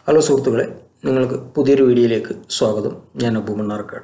hello സുഹൃത്തുക്കളെ നിങ്ങൾക്ക് പുതിയൊരു വീഡിയോയിലേക്ക് സ്വാഗതം ഞാൻ അബു മണ്ണാർക്കാട്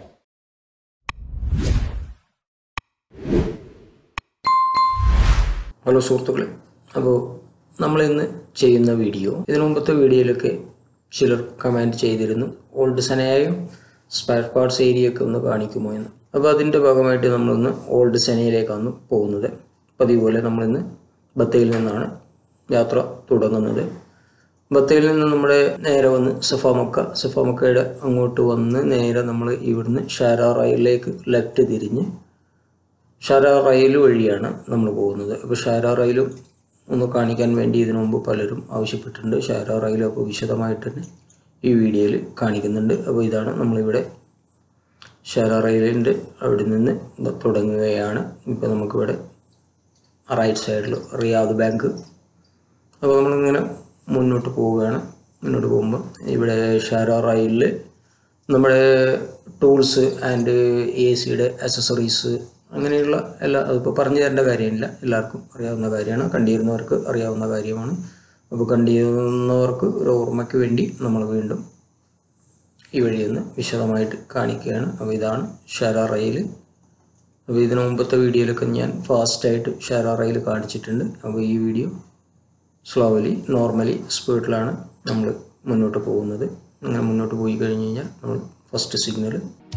ഹലോ സുഹൃത്തുക്കളെ അപ്പോൾ നമ്മളിന്ന് ചെയ്യുന്ന വീഡിയോ ഇതിനു മുമ്പത്തെ വീഡിയോയിലൊക്കെ ചിലർ കമൻറ്റ് ചെയ്തിരുന്നു ഓൾഡ് സനയായും സ്പെയർ പാർട്സ് ഏരിയയൊക്കെ ഒന്ന് കാണിക്കുമോ എന്ന് അപ്പോൾ അതിൻ്റെ ഭാഗമായിട്ട് നമ്മളൊന്ന് ഓൾഡ് സനയിലേക്കാണ് പോകുന്നത് പതിവ് പോലെ നമ്മളിന്ന് ബത്തയിൽ നിന്നാണ് യാത്ര തുടങ്ങുന്നത് ബത്തയിൽ നിന്ന് നമ്മുടെ നേരെ വന്ന് സഫാമക്ക സഫാമക്കയുടെ അങ്ങോട്ട് വന്ന് നേരെ നമ്മൾ ഇവിടുന്ന് ഷാരാറയിലേക്ക് ലെഫ്റ്റ് തിരിഞ്ഞ് ഷാരാ റയിൽ വഴിയാണ് നമ്മൾ പോകുന്നത് അപ്പോൾ ഷാരാ റയിലും ഒന്ന് കാണിക്കാൻ വേണ്ടി ഇതിനു മുമ്പ് പലരും ആവശ്യപ്പെട്ടിട്ടുണ്ട് ഷാരാ റയിലും അപ്പോൾ വിശദമായിട്ട് തന്നെ ഈ വീഡിയോയിൽ കാണിക്കുന്നുണ്ട് അപ്പോൾ ഇതാണ് നമ്മളിവിടെ ഷാരാ റയിലിൻ്റെ അവിടെ നിന്ന് ഇത് തുടങ്ങുകയാണ് ഇപ്പോൾ നമുക്കിവിടെ റൈറ്റ് സൈഡിൽ റിയാദ് ബാങ്ക് അപ്പോൾ നമ്മളിങ്ങനെ മുന്നോട്ട് പോവുകയാണ് മുന്നോട്ട് പോകുമ്പോൾ ഇവിടെ ഷാരാ റയിലിൽ നമ്മുടെ ടൂൾസ് ആൻഡ് എ സിയുടെ അസസറീസ് അങ്ങനെയുള്ള എല്ലാ അതിപ്പോൾ പറഞ്ഞു തരേണ്ട കാര്യമില്ല എല്ലാവർക്കും അറിയാവുന്ന കാര്യമാണ് കണ്ടിരുന്നവർക്ക് അറിയാവുന്ന കാര്യമാണ് അപ്പോൾ കണ്ടിരുന്നവർക്ക് ഒരു ഓർമ്മയ്ക്ക് വേണ്ടി നമ്മൾ വീണ്ടും ഈ വഴിയൊന്ന് വിശദമായിട്ട് കാണിക്കുകയാണ് അപ്പോൾ ഇതാണ് ഷാരാ റയിൽ അപ്പോൾ ഇതിനു മുമ്പത്തെ വീഡിയോയിലൊക്കെ ഞാൻ ഫാസ്റ്റായിട്ട് ഷാരാ റയിൽ കാണിച്ചിട്ടുണ്ട് അപ്പോൾ ഈ വീഡിയോ സ്ലോവലി നോർമലി സ്പീഡിലാണ് നമ്മൾ മുന്നോട്ട് പോകുന്നത് അങ്ങനെ മുന്നോട്ട് പോയി കഴിഞ്ഞ് കഴിഞ്ഞാൽ നമ്മൾ ഫസ്റ്റ് സിഗ്നൽ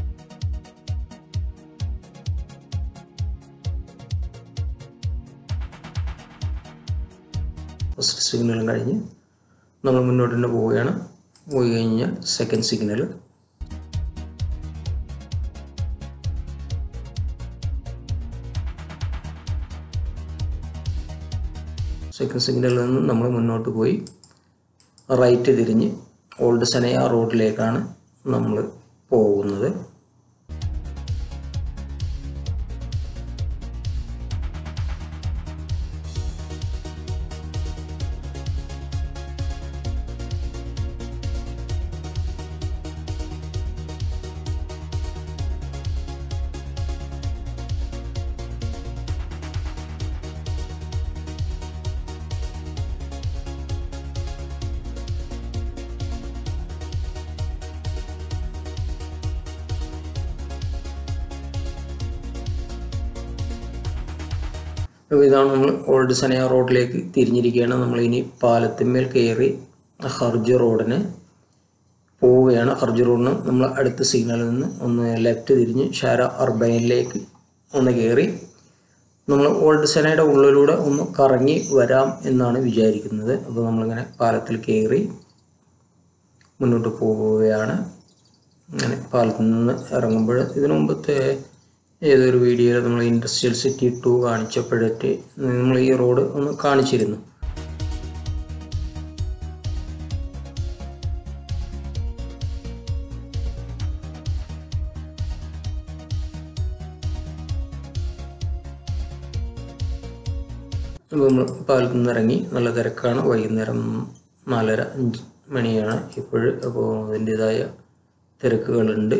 ഫസ്റ്റ് സിഗ്നലും കഴിഞ്ഞ് നമ്മൾ മുന്നോട്ട് തന്നെ പോവുകയാണ് പോയി കഴിഞ്ഞാൽ സെക്കൻഡ് സിഗ്നൽ സെക്കൻഡ് സിഗ്നലിൽ നിന്ന് നമ്മൾ മുന്നോട്ട് പോയി റൈറ്റ് തിരിഞ്ഞ് ഓൾഡ് സനയ റോഡിലേക്കാണ് നമ്മൾ പോകുന്നത് അപ്പോൾ ഇതാണ് നമ്മൾ ഓൾഡ് സനയ റോഡിലേക്ക് തിരിഞ്ഞിരിക്കുകയാണ് നമ്മൾ ഇനി പാലത്തിന്മേൽ കയറി ഹർജ് റോഡിന് പോവുകയാണ് ഹർജ് റോഡിന് നമ്മൾ അടുത്ത സിഗ്നലിൽ നിന്ന് ഒന്ന് ലെഫ്റ്റ് തിരിഞ്ഞ് ഷാര അർബൈനിലേക്ക് ഒന്ന് കയറി നമ്മൾ ഓൾഡ് സനയുടെ ഉള്ളിലൂടെ ഒന്ന് കറങ്ങി വരാം എന്നാണ് വിചാരിക്കുന്നത് അപ്പോൾ നമ്മളിങ്ങനെ പാലത്തിൽ കയറി മുന്നോട്ട് പോവുകയാണ് അങ്ങനെ പാലത്തിൽ നിന്ന് ഇറങ്ങുമ്പോൾ ഇതിനു മുമ്പത്തെ ഏതൊരു വീഡിയോയിൽ നമ്മൾ ഇൻഡസ്ട്രിയൽ സിറ്റി ടു കാണിച്ചപ്പോഴത്തെ നമ്മൾ ഈ റോഡ് ഒന്ന് കാണിച്ചിരുന്നു അപ്പോൾ നമ്മൾ പാലത്തിൽ നിന്ന് ഇറങ്ങി നല്ല തിരക്കാണ് വൈകുന്നേരം നാലര അഞ്ച് മണിയാണ് ഇപ്പോൾ അപ്പോൾ അതിൻ്റേതായ തിരക്കുകളുണ്ട്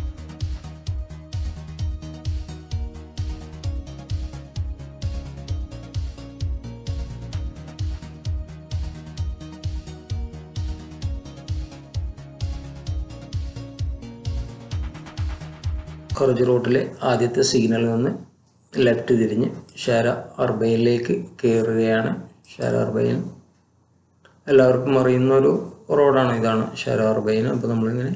ഖർജ് റോട്ടിലെ ആദ്യത്തെ സിഗ്നലിൽ നിന്ന് ലെഫ്റ്റ് തിരിഞ്ഞ് ഷാര അർബയിലേക്ക് കയറുകയാണ് ഷാര അർബൈൻ എല്ലാവർക്കും അറിയുന്ന ഒരു റോഡാണ് ഇതാണ് ഷാര അർബൈൻ അപ്പോൾ നമ്മളിങ്ങനെ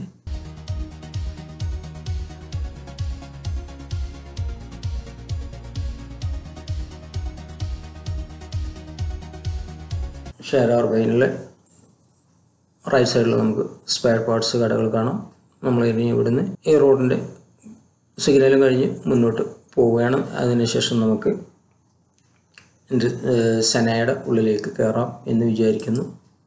ഷാര അർബൈനിലെ റൈറ്റ് സൈഡിൽ നമുക്ക് സ്പെയർ പാർട്സ് കടകൾ കാണാം നമ്മൾ ഇനി ഇവിടുന്ന് ഈ റോഡിൻ്റെ സിഗ്നലും കഴിഞ്ഞ് മുന്നോട്ട് പോവുകയാണ് അതിനുശേഷം നമുക്ക് സനയുടെ ഉള്ളിലേക്ക് കയറാം എന്ന് വിചാരിക്കുന്നു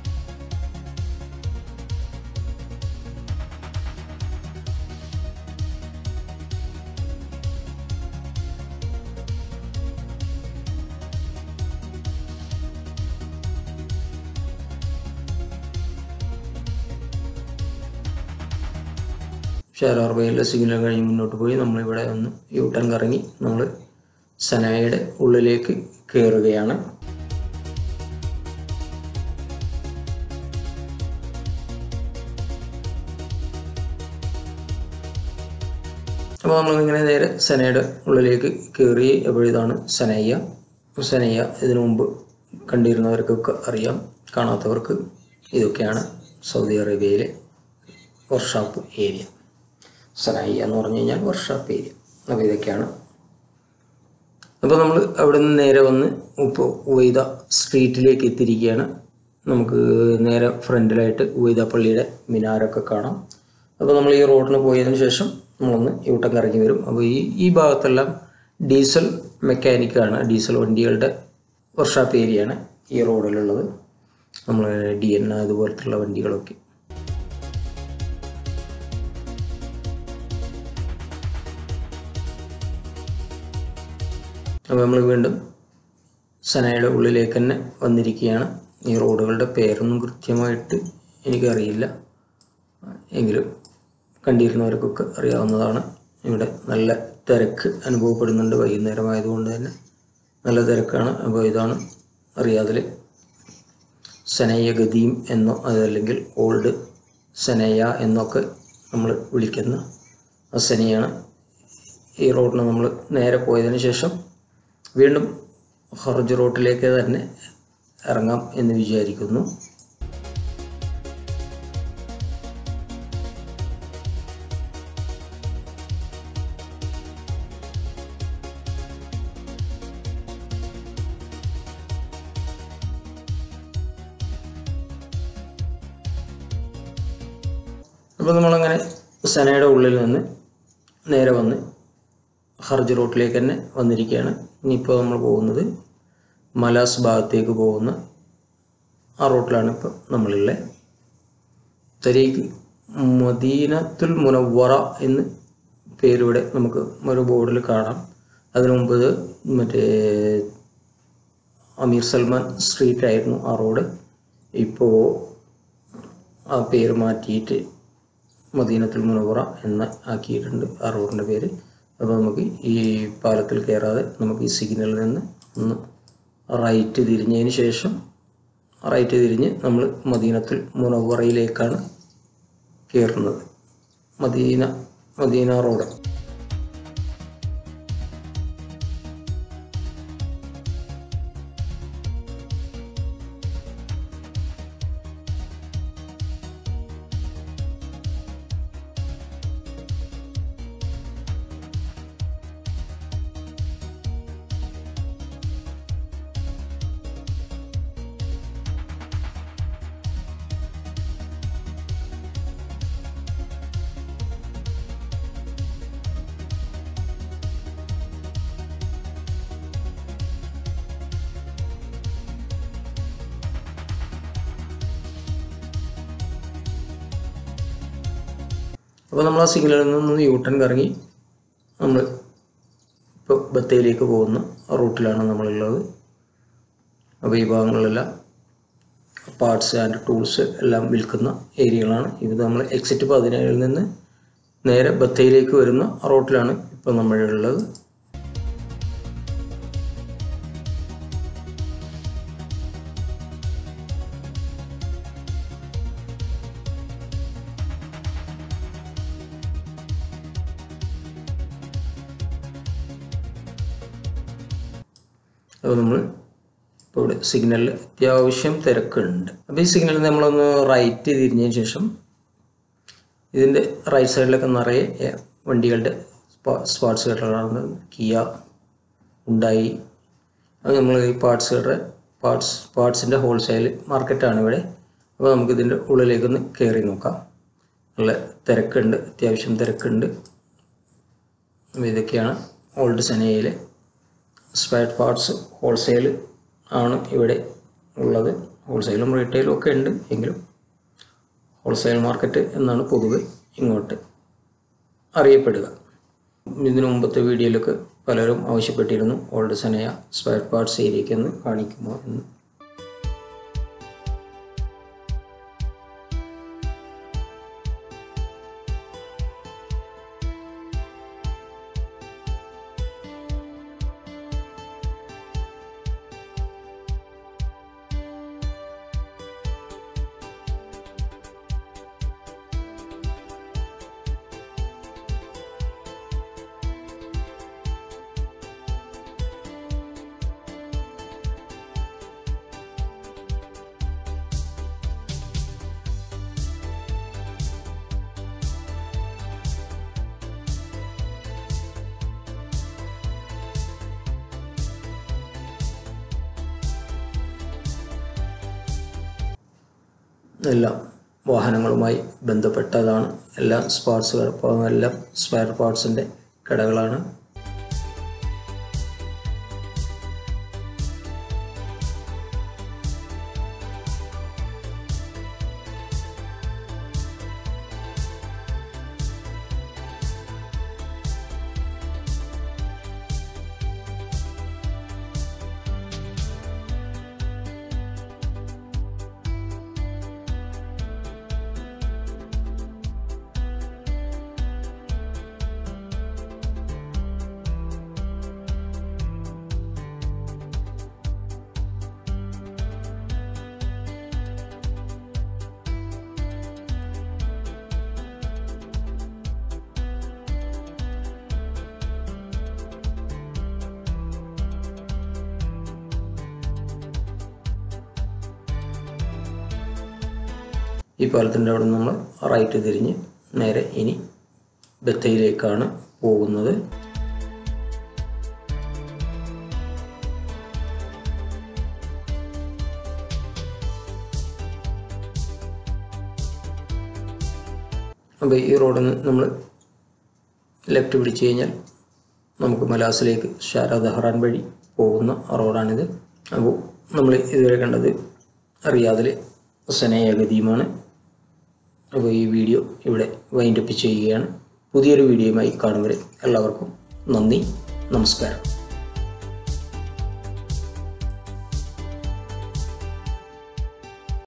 ഷെയർബയിലെ സിഗ്നൽ കഴിഞ്ഞ് മുന്നോട്ട് പോയി നമ്മളിവിടെ ഒന്ന് യൂ ടേൺ കറങ്ങി നമ്മൾ സനായയുടെ ഉള്ളിലേക്ക് കയറുകയാണ് അപ്പോൾ നമ്മളിങ്ങനെ നേരെ സനയുടെ ഉള്ളിലേക്ക് കയറി അപ്പോൾ ഇതാണ് സനയ്യ സനയ്യ ഇതിനു മുമ്പ് കണ്ടിരുന്നവർക്കൊക്കെ അറിയാം കാണാത്തവർക്ക് ഇതൊക്കെയാണ് സൗദി അറേബ്യയിലെ വർഷാപ്പ് ഏരിയ സനയ്യ എന്ന് പറഞ്ഞു കഴിഞ്ഞാൽ വർഷാപ്പ് ഏരിയ അപ്പോൾ ഇതൊക്കെയാണ് അപ്പോൾ നമ്മൾ അവിടെ നിന്ന് നേരെ വന്ന് ഇപ്പോൾ ഉവൈദ സ്ട്രീറ്റിലേക്ക് എത്തിയിരിക്കുകയാണ് നമുക്ക് നേരെ ഫ്രണ്ടിലായിട്ട് ഉവൈദ പള്ളിയുടെ മിനാരൊക്കെ കാണാം അപ്പോൾ നമ്മൾ ഈ റോഡിന് പോയതിന് ശേഷം നമ്മളൊന്ന് യൂട്ടം കറങ്ങി വരും അപ്പോൾ ഈ ഈ ഭാഗത്തെല്ലാം ഡീസൽ മെക്കാനിക്കാണ് ഡീസൽ വണ്ടികളുടെ വർക്ക്ഷോപ്പ് ഏരിയയാണ് ഈ റോഡിലുള്ളത് നമ്മൾ ഡി എൻ അതുപോലത്തുള്ള വണ്ടികളൊക്കെ അപ്പോൾ നമ്മൾ വീണ്ടും സനയുടെ ഉള്ളിലേക്ക് തന്നെ വന്നിരിക്കുകയാണ് ഈ റോഡുകളുടെ പേരൊന്നും കൃത്യമായിട്ട് എനിക്കറിയില്ല എങ്കിലും കണ്ടിരുന്നവർക്കൊക്കെ അറിയാവുന്നതാണ് ഇവിടെ നല്ല തിരക്ക് അനുഭവപ്പെടുന്നുണ്ട് വൈകുന്നേരമായതുകൊണ്ട് തന്നെ നല്ല തിരക്കാണ് അപ്പോൾ ഇതാണ് റിയാദിൽ സനയ്യ ഗദീം എന്നോ അതല്ലെങ്കിൽ ഓൾഡ് സനയ്യ എന്നൊക്കെ നമ്മൾ വിളിക്കുന്ന ആ സനയാണ് ഈ റോഡിന് നമ്മൾ നേരെ പോയതിന് ശേഷം വീണ്ടും ഹർജ് റോട്ടിലേക്ക് തന്നെ ഇറങ്ങാം എന്ന് വിചാരിക്കുന്നു അപ്പോൾ നമ്മളങ്ങനെ സനയുടെ ഉള്ളിൽ നിന്ന് നേരെ വന്ന് ഹർജ് റോട്ടിലേക്ക് തന്നെ വന്നിരിക്കുകയാണ് ഇനിയിപ്പോൾ നമ്മൾ പോകുന്നത് മലാസ് ഭാഗത്തേക്ക് പോകുന്ന ആ റോട്ടിലാണ് ഇപ്പോൾ നമ്മളുള്ളത് തരീഖ് മദീനത്തുൽ മുനവറ എന്ന് പേരിവിടെ നമുക്ക് ഒരു ബോർഡിൽ കാണാം അതിനു മുമ്പ് ഇത് മറ്റേ അമീർ സൽമാൻ സ്ട്രീറ്റ് ആയിരുന്നു ആ റോഡ് ഇപ്പോൾ ആ പേര് മാറ്റിയിട്ട് മദീനത്തുൽ മുനവറ എന്ന് ആക്കിയിട്ടുണ്ട് ആ റോഡിൻ്റെ പേര് അപ്പോൾ നമുക്ക് ഈ പാലത്തിൽ കയറാതെ നമുക്ക് ഈ സിഗ്നലിൽ നിന്ന് ഒന്ന് റൈറ്റ് തിരിഞ്ഞതിന് ശേഷം റൈറ്റ് തിരിഞ്ഞ് നമ്മൾ മദീനത്തുൽ മുനവറയിലേക്കാണ് കയറുന്നത് മദീന മദീന റോഡ് അപ്പോൾ നമ്മൾ ആ സിഗ്നലിൽ നിന്ന് യൂട്ടൺ കറങ്ങി നമ്മൾ ഇപ്പോൾ ബത്തയിലേക്ക് പോകുന്ന റൂട്ടിലാണ് നമ്മളുള്ളത് അപ്പോൾ ഈ ഭാഗങ്ങളിലെല്ലാം പാർട്സ് ആൻഡ് ടൂൾസ് എല്ലാം വിൽക്കുന്ന ഏരിയകളാണ് ഇത് നമ്മൾ എക്സിറ്റ് പതിനേഴിൽ നിന്ന് നേരെ ബത്തയിലേക്ക് വരുന്ന റോട്ടിലാണ് ഇപ്പോൾ നമ്മളുള്ളത് അപ്പോൾ നമ്മൾ ഇപ്പോൾ ഇവിടെ സിഗ്നലിൽ അത്യാവശ്യം തിരക്കുണ്ട് അപ്പോൾ ഈ സിഗ്നലിൽ നമ്മളൊന്ന് റൈറ്റ് തിരിഞ്ഞതിന് ശേഷം ഇതിൻ്റെ റൈറ്റ് സൈഡിലൊക്കെ നിറയെ ഏ, വണ്ടികളുടെ സ്പാർട്സ് കടകളാണ് കിയ ഉണ്ടായി അത് നമ്മൾ ഈ പാർട്സുകളുടെ പാർട്സ് പാർട്സിൻ്റെ ഹോൾസെയിൽ മാർക്കറ്റാണ് ഇവിടെ അപ്പോൾ നമുക്കിതിൻ്റെ ഉള്ളിലേക്കൊന്ന് കയറി നോക്കാം നല്ല തിരക്കുണ്ട് അത്യാവശ്യം തിരക്കുണ്ട് അപ്പോൾ ഇതൊക്കെയാണ് ഓൾഡ് സനയിലെ സ്പെയർ പാർട്സ് ഹോൾസെയിൽ ആണ് ഇവിടെ ഉള്ളത് ഹോൾസെയിലും റീറ്റെയിലും ഒക്കെ ഉണ്ട് എങ്കിലും ഹോൾസെയിൽ മാർക്കറ്റ് എന്നാണ് പൊതുവെ ഇങ്ങോട്ട് അറിയപ്പെടുക ഇതിനു മുമ്പത്തെ വീഡിയോയിലൊക്കെ പലരും ആവശ്യപ്പെട്ടിരുന്നു ഓൾഡ് സനയ സ്പെയർ പാർട്സ് ഏരിയയ്ക്ക് ഒന്ന് കാണിക്കുമോ എന്ന് എല്ലാം വാഹനങ്ങളുമായി ബന്ധപ്പെട്ടതാണ് എല്ലാം സ്പാർട്സ് എല്ലാം സ്പെയർ പാർട്സിൻ്റെ കടകളാണ് ഈ പാലത്തിൻ്റെ അവിടെ നിന്ന് നമ്മൾ റൈറ്റ് തിരിഞ്ഞ് നേരെ ഇനി ബത്തയിലേക്കാണ് പോകുന്നത് അപ്പോൾ ഈ റോഡിൽ നിന്ന് നമ്മൾ ലെഫ്റ്റ് പിടിച്ചു കഴിഞ്ഞാൽ നമുക്ക് മലാസിലേക്ക് ഷാര ദഹ്റാൻ വഴി പോകുന്ന റോഡാണിത് അപ്പോൾ നമ്മൾ ഇതുവരെ കണ്ടത് റിയാദിലെ സനയ ഗതിയുമാണ് അപ്പോൾ ഈ വീഡിയോ ഇവിടെ വൈൻഡപ്പ് ചെയ്യുകയാണ് പുതിയൊരു വീഡിയോയുമായി കാണും വരെ എല്ലാവർക്കും നന്ദി നമസ്കാരം